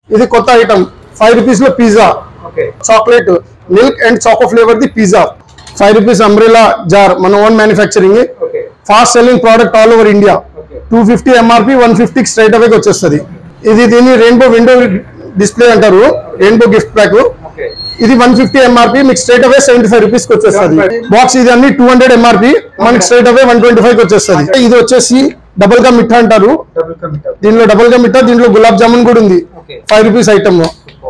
ఇది కొత్త item five rupees లో pizza okay chocolate milk and choco flavour the pizza five rupees umbrella jar మన own manufacturing okay fast selling product all over India Okay. Two fifty MRP one ఫిఫ్టీకి straight అవేకి వచ్చేస్తుంది ఇది దీన్ని rainbow window display అంటారు rainbow gift pack okay ఇది one fifty MRP మీకు straight away seventy five rupees కి వచ్చేస్తుంది 75. బాక్స్ ఇది అన్ని టూ హండ్రెడ్ ఎంఆర్పి మనకి straight away one twenty five కి వచ్చేస్తుంది ఇది వచ్చేసి డబుల్ గా మిఠా అంటారు డబుల్ కమిటర్ దీనిలో డబుల్ గా మిఠా దీంట్లో గులాబ్ జామున్ కూడా ఉంది Okay. ఫైవ్ రూపీస్ ఐటమ్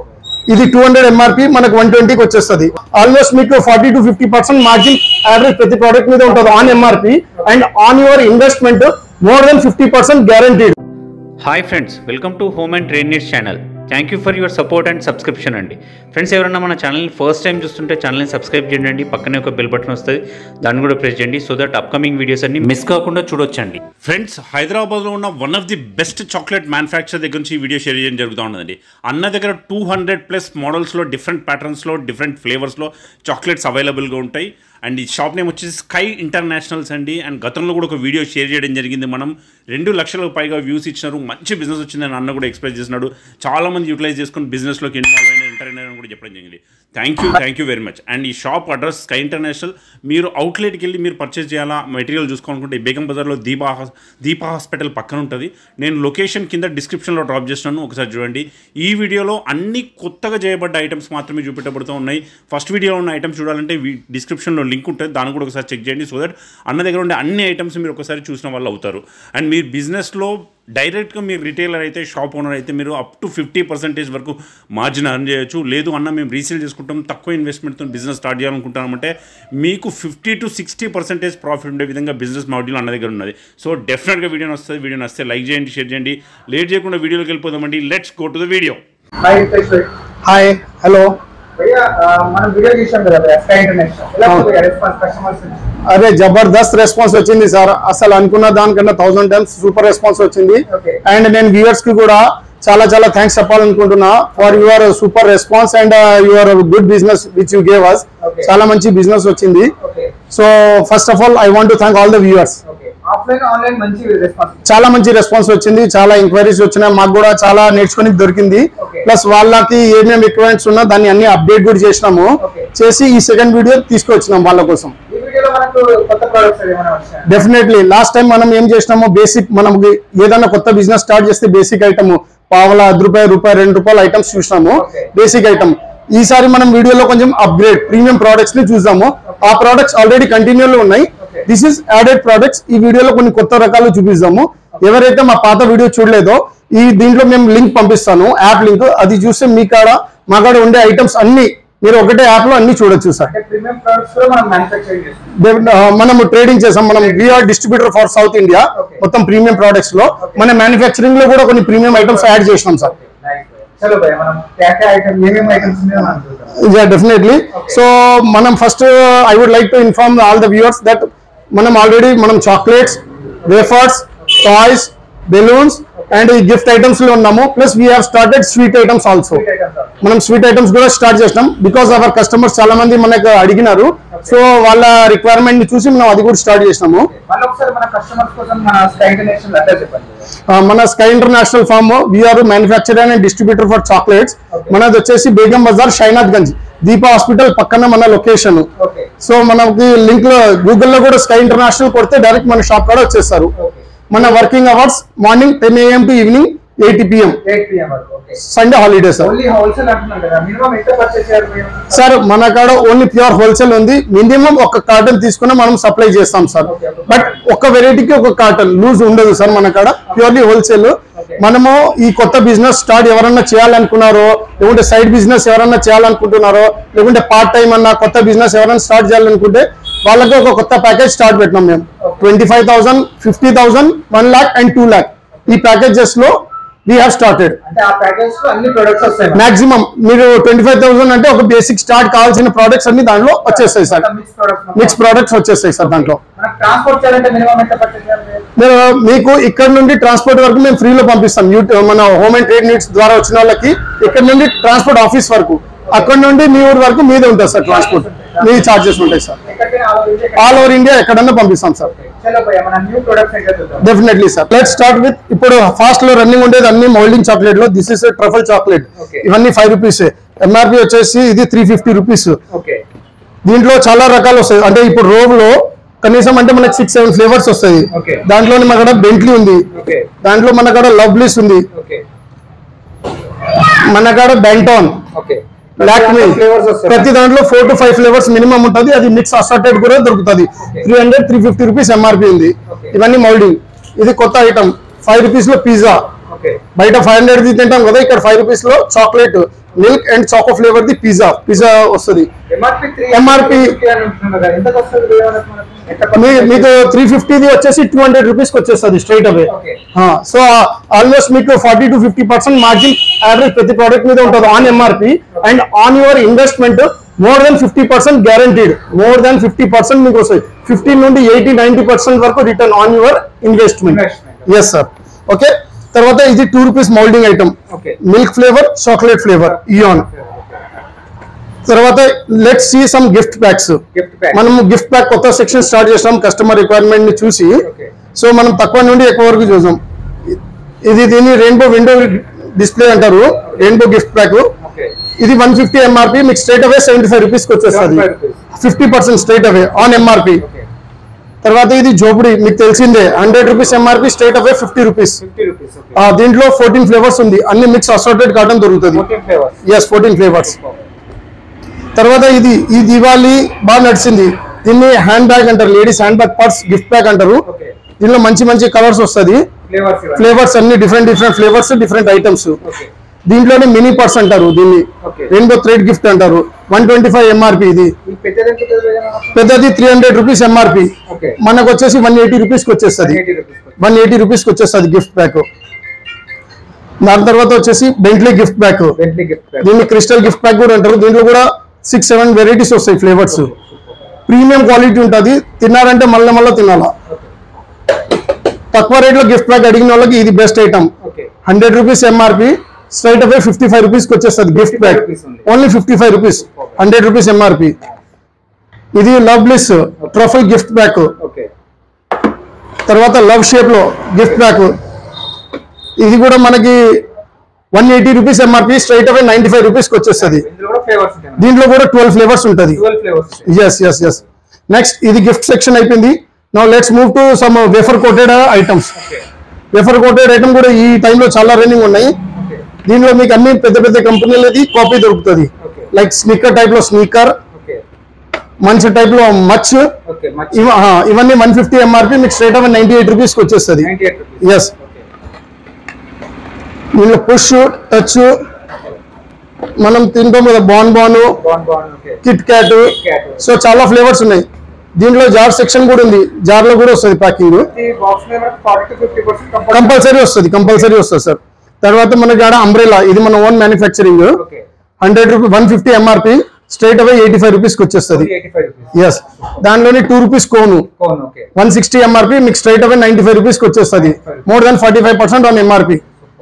ఇది టూ హండ్రెడ్ ఎంఆర్పి మనకు వన్ ట్వంటీకి వచ్చేస్తుంది ఆల్మోస్ట్ మీకు forty to fifty percent margin average ప్రతి ప్రోడక్ట్ మీద ఉంటుంది on MRP and on your investment more than fifty percent guaranteed hi friends welcome to home and trade needs channel thank you for your support and subscription అండి friends ఎవరైనా మన ఛానల్ని first time చూస్తుంటే ఛానల్ని subscribe చేయండి పక్కనే ఒక bell button వస్తుంది దాన్ని కూడా ప్రెస్ చేయండి సో దట్ అప్కమింగ్ వీడియోస్ అన్ని మిస్ కాకుండా చూడొచ్చండి ఫ్రెండ్స్ హైదరాబాద్లో ఉన్న one of the best chocolate manufacture దగ్గర నుంచి ఈ వీడియో షేర్ చేయడం జరుగుతూ ఉన్నదండి అన్న దగ్గర టూ హండ్రెడ్ ప్లస్ మోడల్స్లో డిఫరెంట్ ప్యాటర్న్స్లో డిఫరెంట్ ఫ్లేవర్స్లో చాక్లెట్స్ అవైలబుల్గా ఉంటాయి అండ్ ఈ షాప్ నేమ్ వచ్చేసి స్కై ఇంటర్నేషనల్స్ అండి అండ్ గతంలో కూడా ఒక వీడియో షేర్ చేయడం జరిగింది మనం రెండు లక్షలకు పైగా వ్యూస్ ఇచ్చినారు మంచి బిజినెస్ వచ్చిందని అన్న కూడా ఎక్స్ప్రెస్ చేసినాడు చాలా మంది యూటిలైజ్ చేసుకుని బిజినెస్లోకి ఇన్వాల్వ్ అయిన ఎంటర్ అయినారని కూడా చెప్పడం జరిగింది thank you thank you very much and ఈ షాప్ అడ్రస్ స్కై ఇంటర్నేషనల్ మీరు అవుట్లెట్కి వెళ్ళి మీరు పర్చేస్ చేయాలా మెటీరియల్ చూసుకోవాలనుకుంటే ఈ బేగం బజార్లో దీపా హాస్- దీపా హాస్పిటల్ పక్కన ఉంటుంది నేను లొకేషన్ కింద డిస్క్రిప్షన్లో డ్రాప్ చేస్తున్నాను ఒకసారి చూడండి ఈ వీడియోలో అన్ని కొత్తగా చేయబడ్డ ఐటమ్స్ మాత్రమే చూపెట్టబడుతూ ఉన్నాయి ఫస్ట్ వీడియోలో ఉన్న ఐటమ్స్ చూడాలంటే డిస్క్రిప్షన్లో లింక్ ఉంటుంది దాన్ని కూడా ఒకసారి చెక్ చేయండి సో దట్ అన్న దగ్గర ఉండే అన్ని ఐటమ్స్ మీరు ఒకసారి చూసిన వాళ్ళు అవుతారు అండ్ మీరు బిజినెస్లో డైరెక్ట్గా మీరు రిటైలర్ అయితే షాప్ ఓనర్ అయితే మీరు అప్ టు ఫిఫ్టీ పర్సెంటేజ్ వరకు మార్జిన్ అర్న్ చేయొచ్చు లేదు అన్న మేము రీసేల్ చేసుకుంటాం తక్కువ ఇన్వెస్ట్మెంట్తో బిజినెస్ స్టార్ట్ చేయాలనుకుంటామంటే మీకు fifty to sixty percentage profit ఉండే విధంగా బిజినెస్ మాడ్యూల్ అన్న దగ్గర ఉన్నది సో డెఫినెట్గా వీడియో వస్తుంది వీడియో వస్తే లైక్ చేయండి షేర్ చేయండి లేట్ చేయకుండా వీడియోలోకి వెళ్ళిపోదామండి let's go to the video hi Ritesh భాయ్ హాయ్ హలో భయ్యా ఆ, మనం వీడియో చూసాం కదా భయ్యా స్కై ఇంటర్నేషనల్ ఎలా అవును. ఉంది రెస్పాన్స్ కస్టమర్స్ నుంచి అరే జబర్దస్త్ రెస్పాన్స్ వచ్చింది సార్ అసలు అనుకున్న దానికన్నా థౌసండ్ టైమ్స్ సూపర్ రెస్పాన్స్ వచ్చింది Okay. అండ్ నేను వ్యూవర్స్ కి కూడా చాలా చాలా థ్యాంక్స్ చెప్పాలనుకుంటున్నా for your super response and your good business which you gave us Okay. చాలా మంచి బిజినెస్ వచ్చింది okay so first of all I want to thank all the viewers okay offline online మంచి response చాలా మంచి response వచ్చింది చాలా enquiries వచ్చినాయి మాకు కూడా చాలా నేర్చుకుని దొరికింది Okay. ప్లస్ వాళ్ళకి ఏమేమి రిక్వైర్మెంట్స్ ఉన్నా దాన్ని అన్ని అప్డేట్ కూడా చేసినాము Okay. చేసి ఈ సెకండ్ వీడియో తీసుకొచ్చినాం వాళ్ళ కోసం ఈ వీడియోలో మనకు కొత్త ప్రొడక్ట్స్ ఏమైనా వచ్చాయి డెఫినెట్లీ లాస్ట్ టైం మనం ఏం చేసినామో బేసిక్ మనం ఏదైనా కొత్త బిజినెస్ స్టార్ట్ చేస్తే బేసిక్ ఐటమ్ పావల అర్ధ రూపాయి రూపాయి రెండు రూపాయల ఐటమ్స్ చూసినాము Okay. బేసిక్ ఐటమ్ ఈసారి మనం వీడియోలో కొంచెం అప్గ్రేడ్ ప్రీమియం ప్రోడక్ట్స్ ని చూసాము ఆ ప్రోడక్ట్స్ ఆల్రెడీ కంటిన్యూలో ఉన్నాయి Okay. This is added products ఈ వీడియోలో కొన్ని కొత్త రకాలు చూపిస్తాము ఎవరైతే మా పాత వీడియో చూడలేదో ఈ దీంట్లో మేము లింక్ పంపిస్తాను యాప్ లింక్ అది చూస్తే మీ కాడ మా కాడ ఉండే ఐటమ్స్ అన్ని మీరు ఒకటే యాప్ లో అన్ని చూడొచ్చు సార్ అంటే ప్రీమియం ప్రొడక్ట్స్ కూడా మనం మ్యానుఫ్యాక్చరింగ్ చేస్తాం Definitely, uh, మనము ట్రేడింగ్ చేసాం మనం we are distributor for south India Okay. మొత్తం ప్రీమియం ప్రొడక్ట్స్ లో మన మ్యానుఫ్యాక్చరింగ్ లో కూడా కొన్ని ప్రీమియం ఐటమ్స్ యాడ్ చేసినాం సార్ నైస్ చలో భయ్యా మనం క్యా క్యా ఐటమ్ ఏమేమి ఐటమ్స్ ఉన్నాయో మనం చూద్దాం యా డెఫినెట్లీ సో మనం first I would like to inform all the viewers that మనం ఆల్రెడీ మనం chocolates wafers toys balloons and ఈ గిఫ్ట్ ఐటమ్స్ లో ఉన్నాము plus we have started sweet items also sweet items మనం స్వీట్ ఐటమ్స్ కూడా start చేసినాం because our customers చాలా మంది మనకు అడిగినారు సో వాళ్ళ రిక్వైర్మెంట్ ని చూసి మనం అది కూడా స్టార్ట్ చేసినాము మళ్ళీ ఒకసారి మన కస్టమర్స్ కోసం మన స్కై ఇంటర్నేషనల్ అడ్రస్ చెప్పండి ఆ, మన Sky International firm we are manufacturer and distributor for chocolates Okay. మనది వచ్చేసి బేగం బజార్ షైనాథ్ గంజ్ దీపా హాస్పిటల్ పక్కన మన లొకేషన్ ఓకే సో మనకి లింక్ లో గూగుల్లో కూడా స్కై ఇంటర్నేషనల్ కొడితే డైరెక్ట్ మన షాప్ కూడా వచ్చేస్తారు ఓకే మన working hours morning ten AM to evening eight PM eight PM వరకు okay Sunday holiday sir only wholesale అంటున్నారు కదా మినిమం ఎంత పర్చేస్ చేయాలి మీరు సార్ మన కాడ ఓన్లీ ప్యూర్ హోల్సేల్ ఉంది మినిమం ఒక కార్టన్ తీసుకుని మనం సప్లై చేస్తాం సార్ Okay, okay. బట్ ఒక వెరైటీకి ఒక కార్టన్ లూజ్ ఉండదు సార్ మన కాడ ప్యూర్లీ హోల్సేల్ Okay. మనము ఈ కొత్త బిజినెస్ స్టార్ట్ ఎవరన్నా చేయాలనుకున్నారో లేకుంటే సైడ్ బిజినెస్ ఎవరన్నా చేయాలనుకుంటున్నారో లేకుంటే పార్ట్ టైం అన్న కొత్త బిజినెస్ ఎవరైనా స్టార్ట్ చేయాలనుకుంటే వాళ్ళకి ఒక కొత్త ప్యాకేజ్ స్టార్ట్ పెట్టినాం మేము twenty five thousand fifty thousand one lakh and two lakh ఈ ప్యాకేజెస్ లో వీ హ్యావ్ స్టార్టెడ్ అంటే ఆ ప్యాకేజ్ లో అన్ని ప్రొడక్ట్స్ వస్తాయి మాక్సిమం మీరు ట్వంటీ ఫైవ్ థౌసండ్ అంటే ఒక బేసిక్ స్టార్ట్ కావాల్సిన ప్రోడక్ట్స్ అన్ని దాంట్లో వచ్చేస్తాయి sir mix products mix products వచ్చేస్తాయి సార్ దాంట్లో మనకు ట్రాన్స్పోర్ట్ చేయాలంటే మినిమం ఎంత పర్చేస్ చేయాలి మీరు మీకు ఇక్కడ నుండి ట్రాన్స్పోర్ట్ వరకు మేము ఫ్రీలో పంపిస్తాం యూట్యూబ్ మన హోమ్ అండ్ ట్రేడ్ నీడ్స్ ద్వారా వచ్చిన వాళ్ళకి ఇక్కడ నుండి ట్రాన్స్పోర్ట్ ఆఫీస్ వరకు అక్కడ నుండి మీ ఊరు వరకు మీదే ఉంటుంది సార్ ట్రాన్స్పోర్ట్ మీ ఛార్జెస్ ఉంటాయి సార్ ఎక్కడికైనా all over India all over India ఎక్కడన్నా పంపిస్తాం సార్ చలో భయ్య మన న్యూ ప్రొడక్ట్స్ అయితే చూద్దాం definitely sir let start with ఇప్పుడు ఫాస్ట్ లో రన్నింగ్ ఉండేది అన్ని మౌల్డింగ్ చాక్లెట్ లో this is truffle chocolate Okay. ఇవన్నీ ఫైవ్ రూపీస్ ఎంఆర్పి వచ్చేసి ఇది త్రీ ఫిఫ్టీ రూపీస్ ఓకే దీంట్లో చాలా రకాలు వస్తాయి అంటే ఇప్పుడు రోవ్ లో కనీసం అంటే మనకి సిక్స్ సెవెన్ ఫ్లేవర్స్ వస్తాయి Okay. దాంట్లోనే మన కాడ బెంట్లీ ఉంది ఓకే దాంట్లో మన కాడ లవ్ బ్లిస్ ఉంది ఓకే మన కాడ బెంటాన్ ఓకే లాక్మీ ఫ్లేవర్స్ వస్తాయి ప్రతి దాంట్లో four to five flavours minimum ఉంటుంది అది మిక్స్ అసార్టెడ్ కూడా దొరుకుతుంది three hundred three fifty rupees MRP ఉంది Okay. ఇవన్నీ మౌల్డింగ్ ఇది కొత్త ఐటమ్ ఫైవ్ రూపీస్ లో పిజ్జా ఓకే బయట ఫైవ్ హండ్రెడ్ ది తింటాం కదా ఇక్కడ ఫైవ్ రూపీస్ లో chocolate milk and choco flavour the pizza pizza వస్తుంది ఎంఆర్పి త్రీ MRP అని ఉంటున్నారు కదా ఎంతకు వస్తుంది భయ్య మనకు మనకు? ఎంత మీ- percentage? మీకు త్రీ ఫిఫ్టీది వచ్చేసి టూ హండ్రెడ్ రూపీస్ వచ్చేస్తుంది straight away Okay. So almost మీకు forty to fifty percent margin average ప్రతి ప్రోడక్ట్ మీద ఉంటుంది on MRP and on your investment more than fifty percent guaranteed more than fifty percent మీకు వస్తాయి fifteen నుండి eighty ninety percent వరకు return on your investment Investment. Yes sir okay తర్వాత ఇది two rupees moulding item Okay. Milk flavour chocolate flavour ఇయాన్ తర్వాత let see some gift packs gift pack మనం gift pack కొత్త సెక్షన్ స్టార్ట్ చేసాం customer requirement ని చూసి ఓకే సో మనం తక్కువ నుండి ఎక్కువ వరకు చూసాం ఇది దీన్ని రెయిన్బో విండో డిస్ప్లే అంటారు రెయిన్బో గిఫ్ట్ ప్యాక్ ఓకే ఇది వన్ ఫిఫ్టీ ఎంఆర్పి మీకు straight away seventy five rupees వచ్చేస్తుంది 75 rupees. Fifty percent straight away on MRP okay తర్వాత ఇది జోబుడి మీకు తెలిసిందే hundred rupees MRP straight away fifty rupees fifty rupees okay దీంట్లో ఫోర్టీన్ ఫ్లేవర్స్ ఉంది అన్ని మిక్స్ అసార్టెడ్ కాటన్ దొరుకుతుంది fourteen flavours yes fourteen flavours తర్వాత ఇది ఈ దివాళీ బాగా నడిచింది దీన్ని హ్యాండ్ బ్యాగ్ అంటారు ladies hand bag purse gift bag అంటారు ఓకే దీనిలో మంచి మంచి కలర్స్ వస్తుంది ఫ్లేవర్స్ ఇవ్వండి ఫ్లేవర్స్ అన్ని different different flavours different items okay దీంట్లోనే మినీ పర్స్ అంటారు దీన్ని Okay. రెయిన్బో థ్రెడ్ గిఫ్ట్ అంటారు వన్ ట్వంటీ ఫైవ్ ఎంఆర్పి ఇది ఈ పెద్దది ఎంత ఉంటుంది భయ్య మనకు? పెద్దది three hundred rupees MRP okay మనకు వచ్చేసి వన్ ఎయిటీ రూపీస్ కి వచ్చేస్తుంది eighty rupees one eighty rupees కి వచ్చేస్తుంది గిఫ్ట్ ప్యాక్ దాని తర్వాత వచ్చేసి Bentley gift pack Bentley gift pack దీన్ని క్రిస్టల్ గిఫ్ట్ ప్యాక్ కూడా అంటారు దీంట్లో కూడా సిక్స్ సెవెన్ వెరైటీస్ వస్తాయి ఫ్లేవర్స్ ప్రీమియం క్వాలిటీ ఉంటుంది తిన్నారంటే మళ్ళీ మళ్ళీ తినాలా తక్కువ రేట్లో గిఫ్ట్ ప్యాక్ అడిగిన వాళ్ళకి ఇది best item okay hundred rupees MRP straight away fifty five rupees కి వచ్చేస్తుంది gift 55 pack rupees only. Only fifty five rupees hundred rupees MRP ఇది love bliss truffle gift pack okay తర్వాత లవ్ షేప్ లో gift pack ఇది కూడా మనకి one eighty rupees MRP straight away ninety five rupees కి వచ్చేస్తుంది ఇందులో కూడా ఫ్లేవర్స్ ఉంటాయి దీంట్లో కూడా ట్వెల్వ్ ఫ్లేవర్స్ ఉంటుంది ట్వెల్వ్ ఫ్లేవర్స్ ఉంటాయి ఎస్ ఎస్ ఎస్ నెక్స్ట్ ఇది గిఫ్ట్ సెక్షన్ అయిపోయింది now let's move to some wafer coated items okay wafer coated item కూడా ఈ టైంలో చాలా రన్నింగ్ ఉన్నాయి ఓకే దీనిలో మీకు అన్ని పెద్ద పెద్ద కంపెనీలది కాపీ దొరుకుతుంది ఓకే లైక్ స్నిక్కర్ టైప్ లో స్నీకర్ ఓకే మంచి టైప్ లో మచ్ ఓకే మచ్ ఇవ- ఆ, ఇవన్నీ వన్ ఫిఫ్టీ ఎంఆర్పి మీకు straight away ninety eight rupees కి వచ్చేస్తుంది ninety eight rupees yes okay దీనిలో పుష్ టచ్ మనం తింటాం కదా బాన్ బాను బాన్ బాన్ okay Kit Kat Kat so చాలా ఫ్లేవర్స్ ఉన్నాయి దీంట్లో జార్ సెక్షన్ కూడా ఉంది జార్ లో కూడా వస్తుంది ప్యాకింగ్ ఈ బాక్స్ మీద మనకు forty to fifty percent compulsory compulsory వస్తుంది కంపల్సరీ వస్తుంది సార్ తర్వాత మనకి ఆడ అంబ్రెలా ఇది మన own manufacturing okay hundred rupee one fifty MRP straight away eighty five రూపీస్కి వచ్చేస్తుంది ఎయిటీ ఫైవ్ రూపీస్ ఎస్ దానిలోని two rupees cone cone okay one sixty MRP మీకు స్ట్రైట్ అవే నైన్టీ ఫైవ్ రూపీస్కి వచ్చేస్తుంది more than forty five percent on MRP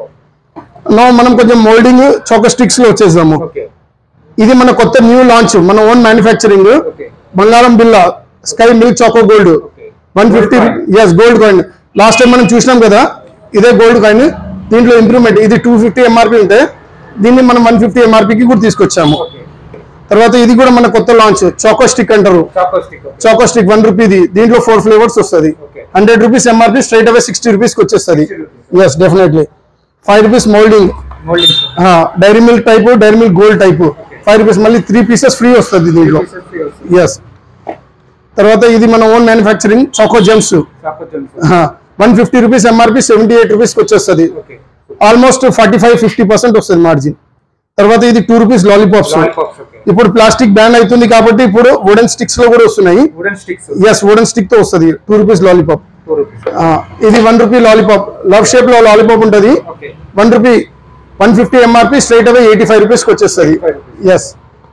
no మనం కొంచెం moulding చౌక sticks లో వచ్చేసాము ఓకే ఇది మన కొత్త న్యూ లాంచ్ మన ఓన్ మ్యానుఫ్యాక్చరింగ్ ఓకే బంగారం బిల్లా Sky milk choco gold okay one fifty yes gold coin last time మనం చూసినాం కదా ఇదే గోల్డ్ కాయిన్ దీంట్లో ఇంప్రూవ్మెంట్ ఇది టూ ఫిఫ్టీ ఎంఆర్పి ఉంటే దీన్ని మనం వన్ ఫిఫ్టీ ఎంఆర్పికి కూడా తీసుకొచ్చాము ఓకే తర్వాత ఇది కూడా మన కొత్త లాంచ్ చాకో స్టిక్ అంటారు choco stick okay choco stick one రూపీది దీంట్లో ఫోర్ ఫ్లేవర్స్ వస్తుంది Okay. Hundred rupees MRP straight away sixty రూపీస్కి వచ్చేస్తుంది 60 yes definitely five rupees moulding moulding dairy milk type dairy milk gold type five rupees మళ్ళీ three pieces free వస్తుంది దీంట్లో free వస్తుంది yes తర్వాత ఇది మన own manufacturing choco gems choco gems one fifty rupees MRP seventy eight రూపీస్కి వచ్చేస్తుంది okay almost forty five fifty percent వస్తుంది మార్జిన్ తర్వాత ఇది two rupees lollipops lollipops okay ఇప్పుడు ప్లాస్టిక్ బ్యాన్ అవుతుంది కాబట్టి ఇప్పుడు వుడెన్ స్టిక్స్ లో కూడా వస్తున్నాయి wooden sticks yes wooden stick తో వస్తుంది two rupees lollipop two rupees ఇది one rupee lollipop love shape లో లాలీపాప్ ఉంటుంది okay one rupee one fifty MRP straight away eighty five రూపీస్కి వచ్చేస్తుంది 85 rupees. Yes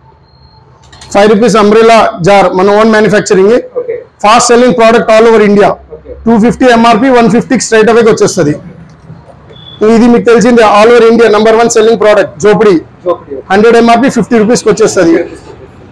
five rupees umbrella jar మన own manufacturing okay fast selling product all over India okay two fifty MRP one ఫిఫ్టీకి straight అవేకి వచ్చేస్తుంది ఇది మీకు తెలిసిందే all over India number one selling product జోపిడి జోకడి హండ్రెడ్ ఎంఆర్పి ఫిఫ్టీ రూపీస్కి వచ్చేస్తుంది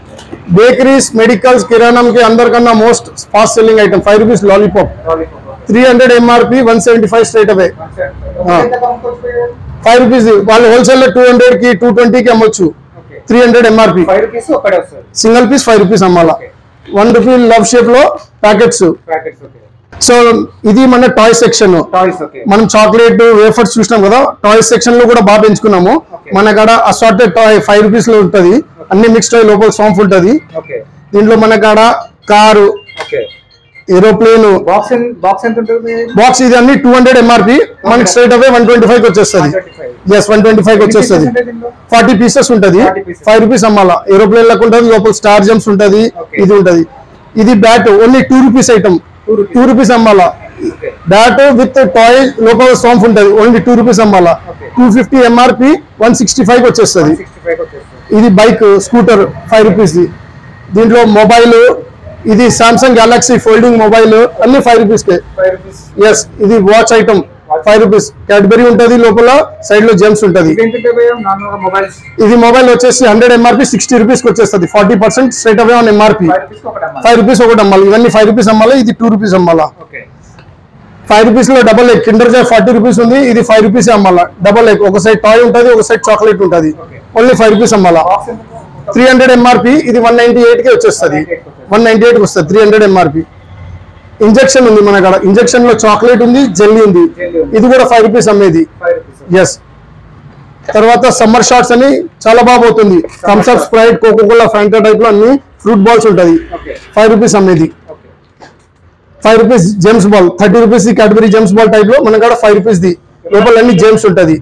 బేకరీస్ మెడికల్స్ కిరాణం కి అందరికన్నా most fast selling item five rupees lollipop three hundred MRP one seventy five straight away ఎంత కమ్ముకోవచ్చు ఫైవ్ రూపీస్ వాళ్ళు హోల్సేల్ లో టూ హండ్రెడ్ కి టూ ట్వంటీ కి అమ్మొచ్చు three hundred MRP five rupees ఒక్కడే వస్తుంది సింగిల్ పీస్ ఫైవ్ రూపీస్ అమ్మాలా వన్ రూపీ లవ్ షేప్ లో ప్యాకెట్స్ ప్యాకెట్స్ ఓకే సో ఇది మన టాయ్ సెక్షన్ టాయ్స్ ఓకే మనం చాక్లెట్ వేఫర్స్ చూసినాం కదా టాయ్ సెక్షన్ లో కూడా బాగా పెంచుకున్నాము Okay. మన కాడ అసార్టెడ్ టాయ్ ఫైవ్ రూపీస్ లో ఉంటది అన్ని మిక్స్ టాయ్ లోపల సాంఫ్ ఉంటది ఓకే దీంట్లో మన కాడ car okay aeroplane box box ఎంత ఉంటుంది బాక్స్ ఇది అన్ని టూ హండ్రెడ్ ఎంఆర్పి మనకి straight away one twenty five వచ్చేస్తుంది 125. ఎస్ వన్ ట్వంటీ ఫైవ్ వచ్చేస్తుంది ఫార్టీ పీసెస్ ఉంటది 40 pieces. ఫైవ్ రూపీస్ అమ్మాలా ఏరోప్లేన్ లకు ఉంటది లోపల స్టార్ జంప్స్ ఉంటది Okay. ఇది ఉంటది ఇది bat only two rupees item Two rupees. Two rupees అమ్మాలా ఓకే బ్యాట్ విత్ టాయ్ లోపల సాంఫ్ ఉంటది ఓన్లీ టూ రూపీస్ అమ్మాలా Okay. Two fifty MRP one sixty five వచ్చేస్తుంది సిక్స్టీ ఫైవ్ వచ్చేస్తుంది ఇది బైక్ స్కూటర్ ఫైవ్ రూపీస్ దీంట్లో మొబైల్ ఇది సామ్సంగ్ గెలాక్సీ ఫోల్డింగ్ మొబైల్ అన్ని ఫైవ్ రూపీస్ కే ఫైవ్ రూపీస్ ఎస్ ఇది watch item five rupees Cadbury ఉంటది లోపల సైడ్ లో జెమ్స్ ఉంటది ఎంత నార్మల్గా మొబైల్స్ ఇది మొబైల్ వచ్చేసి హండ్రెడ్ ఎంఆర్పి సిక్స్టీ రూపీస్ కి వచ్చేస్తుంది forty percent straight away on MRP five rupees ఒకటి అమ్మాలి ఫైవ్ రూపీస్ ఒకటి అమ్మాలి ఇవన్నీ ఫైవ్ రూపీస్ అమ్మాలి ఇది టూ రూపీస్ అమ్మాలా ఓకే ఫైవ్ రూపీస్ లో double egg Kinder Joy forty rupees ఉంది ఇది ఫైవ్ రూపీస్ అమ్మాలా డబల్ ఎగ్ ఒక సైడ్ టాయ్ ఉంటది ఒక సైడ్ చాక్లెట్ ఉంటది Okay. ఓన్లీ ఫైవ్ రూపీస్ అమ్మాలా బాక్స్ ఎంత త్రీ హండ్రెడ్ ఎంఆర్పి ఇది వన్ నైన్టీ ఎయిట్ కి వచ్చేస్తుంది 198 వన్ నైన్టీ ఎయిట్ వస్తుంది త్రీ హండ్రెడ్ ఎంఆర్పి ఇంజెక్షన్ ఉంది మన కాడ ఇంజెక్షన్ లో చాక్లెట్ ఉంది జెల్లీ ఉంది Jelly ఉంది. ఇది కూడా ఫైవ్ రూపీస్ అమ్మేది ఫైవ్ రూపీస్ ఎస్ తర్వాత సమ్మర్ షార్ట్స్ అని చాలా బాగా పోతుంది Thums Up Sprite Coca Cola Fanta type లో అన్ని ఫ్రూట్ బాల్స్ ఉంటది ఓకే ఫైవ్ రూపీస్ అమ్మేది okay five rupees Gems ball thirty rupees Cadbury Gems ball type లో మన కాడ ఫైవ్ రూపీస్ ది లోపల అన్ని జేమ్స్ ఉంటది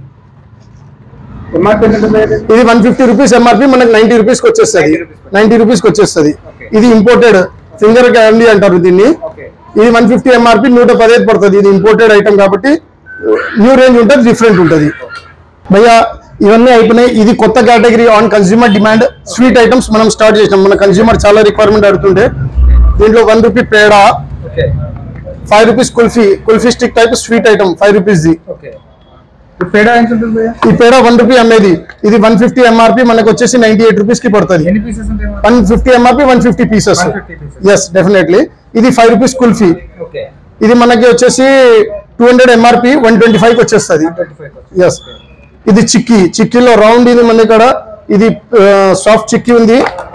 ఎంఆర్పీ ఎంత ఉంటుంది ఇది వన్ ఫిఫ్టీ రూపీస్ ఎంఆర్పి మనకి నైన్టీ రూపీస్ కి వచ్చేస్తుంది 90 rupees. నైన్టీ రూపీస్ కి వచ్చేస్తుంది Okay. ఇది ఇంపోర్టెడ్ ఫింగర్ క్యాండీ అంటారు దీన్ని ఓకే ఇది వన్ ఫిఫ్టీ ఎంఆర్పి నూట పదిహేను పడుతుంది ఇది ఇంపోర్టెడ్ ఐటమ్ కాబట్టి న్యూ రేంజ్ ఉంటుంది డిఫరెంట్ ఉంటుంది భయ్యా ఇవన్నీ అయిపోయినాయి ఇది కొత్త category on consumer demand sweet items మనం స్టార్ట్ చేసినాం మన కన్స్యూమర్ చాలా రిక్వైర్మెంట్ అడుగుతుంటే దీంట్లో one rupee peda okay five rupees kulfi kulfi stick type sweet item five rupees ది ఓకే పేడ ఎంత ఉంటుంది భయ్యా? ఈ పేడ వన్ రూపీ అమ్మేది ఇది వన్ ఫిఫ్టీ ఎంఆర్పి మనకు వచ్చేసి నైన్టీ ఎయిట్ రూపీస్ కి పడుతుంది ఎన్ని పీసెస్ ఉంటాయి మన? One fifty MRP one fifty pieces 150 pieces. Yes definitely ఇది ఫైవ్ రూపీస్ కుల్ఫీ ఓకే ఇది మనకి వచ్చేసి two hundred MRP one twenty five వచ్చేస్తుంది ట్వంటీ ఫైవ్ ఎస్ ఇది చిక్కీ చిక్కీలో రౌండ్ ఇది మన ఇక్కడ ఇది సాఫ్ట్ చిక్కీ ఉంది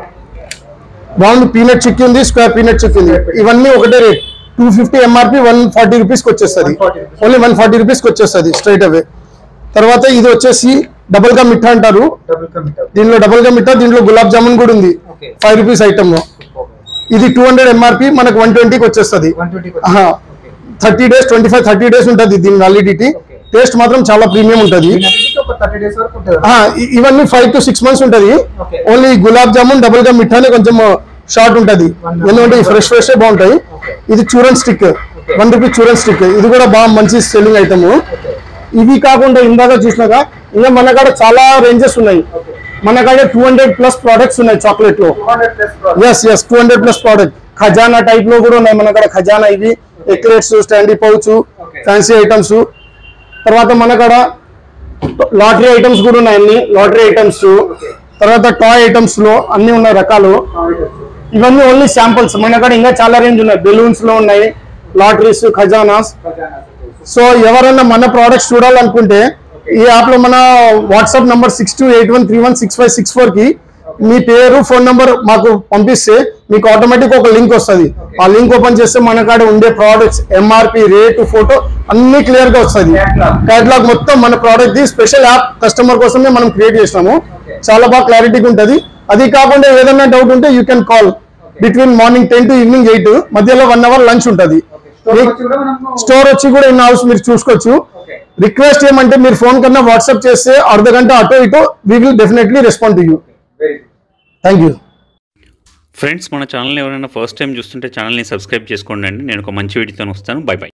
రౌండ్ పీనట్ చిక్కీ ఉంది స్క్వేర్ పీనట్ చిక్కీ ఉంది ఇవన్నీ ఒకటే rate two fifty MRP one forty rupees కి వచ్చేస్తుంది 140 rupees. Only one forty rupees కి వచ్చేస్తుంది స్ట్రైట్ అవే తర్వాత ఇది వచ్చేసి డబుల్ గా మిఠా అంటారు డబుల్ కమిట్ దీనిలో డబుల్ గా మిఠా దీంట్లో గులాబ్ జామున్ కూడా ఉంది ఓకే ఫైవ్ రూపీస్ ఐటమ్ ఇది టూ హండ్రెడ్ ఎంఆర్పి మనకు వన్ ట్వంటీకి వచ్చేస్తుంది one twenty thirty days twenty five thirty days ఉంటుంది దీని వ్యాలిడిటీ Okay. టేస్ట్ మాత్రం చాలా ప్రీమియం ఉంటుంది ఒక థర్టీ డేస్ వరకు ఉంటుంది ఆ, ఇ- ఇవన్నీ ఫైవ్ టు సిక్స్ మంత్స్ ఉంటది Okay. Only gulab jamun double గా మిఠానే కొంచెం షార్ట్ ఉంటది One ఎందుకంటే ఫ్రెష్ ఫ్రెష్ బాగుంటాయి Okay. ఇది churan stick one rupee churan stick ఇది కూడా బాగా మంచి సెల్లింగ్ ఐటమ్ ఓకే ఇవి కాకుండా ఇందాక చూసినాక ఇంకా మన కాడ చాలా రేంజెస్ ఉన్నాయి ఓకే మన కాడ టూ హండ్రెడ్ ప్లస్ ప్రోడక్ట్స్ ఉన్నాయి చాక్లెట్ లో two hundred plus yes yes two hundred plus product Khajana type లో కూడా ఉన్నాయి మన కాడ ఖజానా ఇవి eclairs standee pouch Okay. Fancy items తర్వాత మన కాడ లాటరీ ఐటమ్స్ కూడా ఉన్నాయి అన్ని లాటరీ ఐటమ్స్ తర్వాత టాయ్ ఐటమ్స్ లో అన్ని ఉన్నాయి రకాలు ఇవన్నీ ఓన్లీ శాంపుల్స్ మన కాడ ఇంకా చాలా రేంజ్ ఉన్నాయి బెలూన్స్ లో ఉన్నాయి లాటరీస్ ఖజానాస్ సో ఎవరైనా మన ప్రోడక్ట్స్ చూడాలనుకుంటే ఈ యాప్ లో మన WhatsApp number six two eight one three one six five six four కి మీ పేరు ఫోన్ నంబర్ మాకు పంపిస్తే మీకు ఆటోమేటిక్ ఒక లింక్ వస్తుంది ఆ లింక్ ఓపెన్ చేస్తే మన కాడ ఉండే ప్రోడక్ట్స్ ఎంఆర్పి రేటు ఫోటో అన్ని క్లియర్ గా వస్తుంది Catalog. కేటలాగ్ మొత్తం మన ప్రోడక్ట్ ది స్పెషల్ యాప్ కస్టమర్ కోసమే మనం క్రియేట్ చేసినాము చాలా బాగా క్లారిటీగా ఉంటది అది కాకుండా ఏదైనా డౌట్ ఉంటే you can call between morning ten to evening eight మధ్యలో వన్ అవర్ లంచ్ ఉంటుంది స్టోర్ వచ్చి కూడా ఇన్ హౌస్ మీరు చూసుకోవచ్చు ఓకే రిక్వెస్ట్ ఏమంటే మీరు ఫోన్ కన్నా వాట్సాప్ చేస్తే అర్ధ గంట అటో ఇటో we will definitely respond to you very good thank you friends మన ఛానల్ ఎవరైనా ఫస్ట్ టైం చూస్తుంటే ఛానల్ని సబ్స్క్రైబ్ చేసుకోండి అండి నేను ఒక మంచి వీడియోతో వస్తాను బై బై